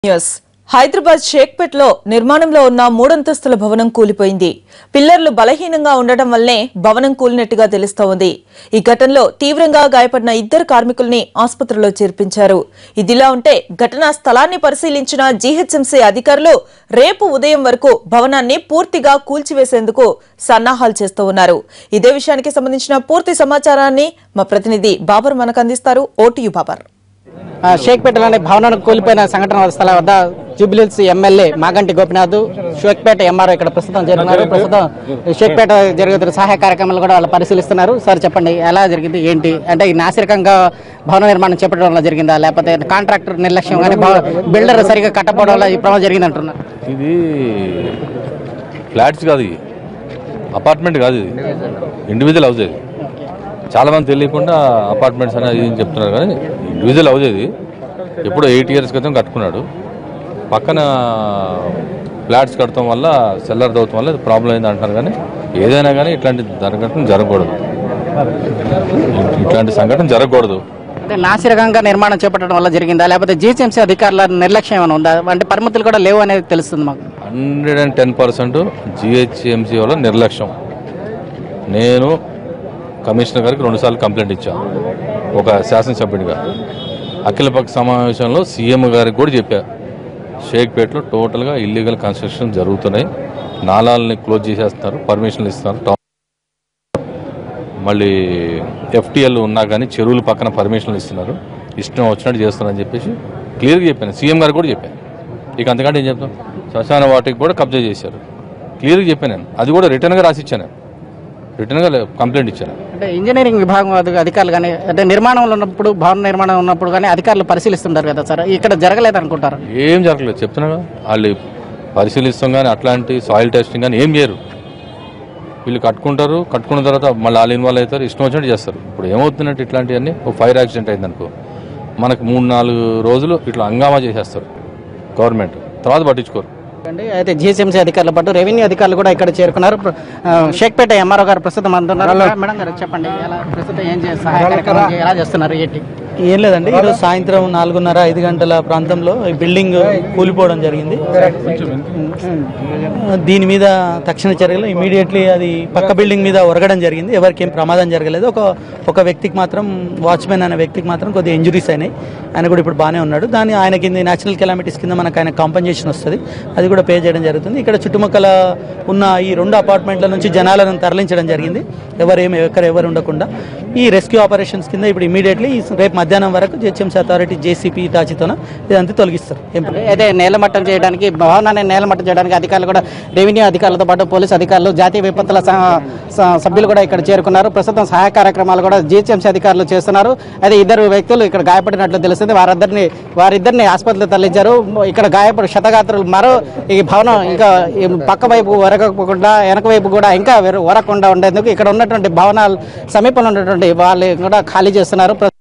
news Hyderabad షేక్పేట్లో నిర్మాణంలో ఉన్న మూడంతస్తుల భవనం కూలిపోయింది పిల్లర్లు బలహీనంగా ఉండటం వల్లే భవనం కూలినట్టుగా తెలుస్తోంది ఈ ఘటనలో తీవ్రంగా గాయపడిన ఇద్దరు కార్మికుల్ని ఆసుపత్రిలో చేర్పించారు ఇదిలా ఉంటే ఘటనా స్థలాన్ని పరిశీలించిన జీహెచ్ఎంసీ అధికారులు రేపు ఉదయం వరకు భవనాన్ని పూర్తిగా కూల్చివేసేందుకు సన్నాహాలు చేస్తూ ఉన్నారు ఇదే విషయానికి సంబంధించిన పూర్తి సమాచారాన్ని మా ప్రతినిధి బాబర్ మనకు అందిస్తారు ఓటీయు బాబర్ ఆ, షేక్పేటలోని భవనం కూలిపోయిన సంఘటన స్థలం వద్ద జూబిలిల్స్ ఎమ్మెల్యే మాగంటి గోపినాథ్ షేక్పేట ఎంఆర్ఓ ఇక్కడ ప్రస్తుతం చేరున్నారు ప్రస్తుతం షేక్పేట జరుగుతున్న సహాయ కార్యక్రమాలు కూడా వాళ్ళు పరిశీలిస్తున్నారు సార్ చెప్పండి ఎలా జరిగింది ఏంటి అంటే ఈ నాసిరకంగా భవన నిర్మాణం చేపట్టడం వల్ల జరిగిందా లేకపోతే కాంట్రాక్టర్ నిర్లక్ష్యం కానీ బిల్డర్ సరిగా కట్టకపోవడం వల్ల ఈ ప్రమాదం జరిగింది అంటున్నారు ఇది ఫ్లాట్స్ కాదు ఇది అపార్ట్మెంట్ కాదు ఇది ఇండివిజువల్ హౌస్ ఇది చాలా మంది తెలియకుండా అపార్ట్మెంట్స్ అనేది ఇది అని చెప్తున్నారు కానీ ఇండివిజువల్ హౌస్ ఇది ఎప్పుడో ఎయిట్ ఇయర్స్ క్రితం కట్టుకున్నాడు పక్కన ఫ్లాట్స్ కట్టడం వల్ల సెల్లర్ దౌతం వల్ల ప్రాబ్లం అయింది అంటున్నారు కానీ ఏదైనా కానీ ఇట్లాంటి జరగటం జరగకూడదు ఇట్లాంటి సంఘటన జరగకూడదు అంటే నాసిరకంగా నిర్మాణం చేపట్టడం వల్ల జరిగిందా లేకపోతే జీహెచ్ఎంసీ అధికారుల నిర్లక్ష్యం ఏమైనా ఉందా అంటే పరిమితులు కూడా లేవు అనేది తెలుస్తుంది మాకు hundred and ten percent GHMC వల్ల నిర్లక్ష్యం నేను కమిషనర్ గారికి రెండుసార్లు కంప్లైంట్ ఇచ్చాను ఒక శాసనసభ్యుడిగా అఖిలపక్ష సమావేశంలో సీఎం గారికి కూడా చెప్పా షేక్పేటలో టోటల్గా ఇల్లీగల్ కన్స్ట్రక్షన్ జరుగుతున్నాయి నాలాలని క్లోజ్ చేసేస్తున్నారు పర్మిషన్లు ఇస్తున్నారు టౌన్ మళ్ళీ ఎఫ్టీఎల్ ఉన్నా కానీ చెరువుల పక్కన పర్మిషన్లు ఇస్తున్నారు ఇష్టం వచ్చినట్టు చేస్తున్నారని చెప్పేసి క్లియర్గా చెప్పాను సీఎం గారు కూడా చెప్పాను ఇక అంతకంటే ఏం చెప్తాం శ్మశాన వాటికి కూడా కబ్జా చేశారు క్లియర్గా చెప్పాను నేను అది కూడా రిటర్న్గా రాసి ఇచ్చాను రిటర్న్గా కంప్లైంట్ ఇచ్చాను అంటే ఇంజనీరింగ్ విభాగం అధి- అధికారులు కానీ అంటే నిర్మాణంలో ఉన్నప్పుడు భవన నిర్మాణం ఉన్నప్పుడు కానీ అధికారులు పరిశీలిస్తుంటారు కదా సార్ ఇక్కడ జరగలేదు అనుకుంటారు ఏం జరగలేదు చెప్తున్నా కదా, వాళ్ళు పరిశీలిస్తాం కానీ అట్లాంటి సాయిల్ టెస్టింగ్ కానీ ఏం చేయరు వీళ్ళు కట్టుకుంటారు కట్టుకున్న తర్వాత మళ్ళీ వాళ్ళు ఇన్వాల్వ్ అవుతారు ఇష్టం వచ్చినట్టు చేస్తారు ఇప్పుడు ఏమవుతుందంటే ఇట్లాంటివన్నీ ఒక ఫైర్ యాక్సిడెంట్ అయిందనుకో మనకు మూడు నాలుగు రోజులు ఇట్లా హంగామా చేసేస్తారు గవర్నమెంట్ తర్వాత పట్టించుకోరు అండి అయితే జిహెచ్ఎంసీ అధికారుల పాటు రెవెన్యూ అధికారులు కూడా ఇక్కడ చేరుకున్నారు ప్ర- ఆ, షేక్పేట ఎంఆర్ఓ గారు ప్రస్తుతం అందుతున్నారు మేడం గారు చెప్పండి ఎలా ప్రస్తుతం ఏం చేస్తారు సహాయ కార్యక్రమం ఎలా చేస్తున్నారు ఏంటి ఏం లేదండి ఈరోజు సాయంత్రం నాలుగున్నర ఐదు గంటల ప్రాంతంలో ఈ బిల్డింగ్ కూలిపోవడం జరిగింది దీని మీద తక్షణ చర్యలు ఇమీడియట్లీ అది పక్క బిల్డింగ్ మీద ఒరగడం జరిగింది ఎవరికి ఏం ప్రమాదం జరగలేదు ఒక ఒక వ్యక్తికి మాత్రం వాచ్మెన్ అనే వ్యక్తికి మాత్రం కొద్దిగా ఇంజురీస్ అయినాయి ఆయన కూడా ఇప్పుడు బాగానే ఉన్నాడు దాని ఆయన కింద నేచురల్ కెలామిటీస్ కింద మనకు ఆయన కాంపన్సేషన్ వస్తుంది అది కూడా పే చేయడం జరుగుతుంది ఇక్కడ చుట్టుముక్కల ఉన్న ఈ రెండు అపార్ట్మెంట్ల నుంచి జనాలను తరలించడం జరిగింది ఎవరేమి ఎక్కడ ఎవరు ఉండకుండా ఈ రెస్క్యూ ఆపరేషన్స్ కింద ఇప్పుడు ఇమీడియట్లీ రేపు మధ్యాహ్నం వరకు జిహెచ్ఎంసీ అథారిటీ జేసీపీ తాచితోన ఇదంతా తొలగిస్తారు ఏం ప్రాబ్లం అయితే నేలమట్టం చేయడానికి భవనాన్ని నేలమట్టం చేయడానికి అధికారులు కూడా రెవెన్యూ అధికారులతో పాటు పోలీసు అధికారులు జాతీయ విపత్తుల స- స- సభ్యులు కూడా ఇక్కడ చేరుకున్నారు ప్రస్తుతం సహాయ కార్యక్రమాలు కూడా జీహెచ్ఎంసీ అధికారులు చేస్తున్నారు అయితే ఇద్దరు వ్యక్తులు ఇక్కడ గాయపడినట్లు తెలుస్తుంది వారిద్దరిని వారిద్దరిని ఆసుపత్రికి తరలించారు ఇక్కడ గాయపడి శతగాత్రులు మరో ఈ భవనం ఇంకా ఈ పక్క వైపు వరగకుండా వెనక వైపు కూడా ఇంకా వెర- వరకుండా ఉండేందుకు ఇక్కడ ఉన్నటువంటి భవనాలు సమీపంలో ఉన్నటువంటి వాళ్ళు కూడా ఖాళీ చేస్తున్నారు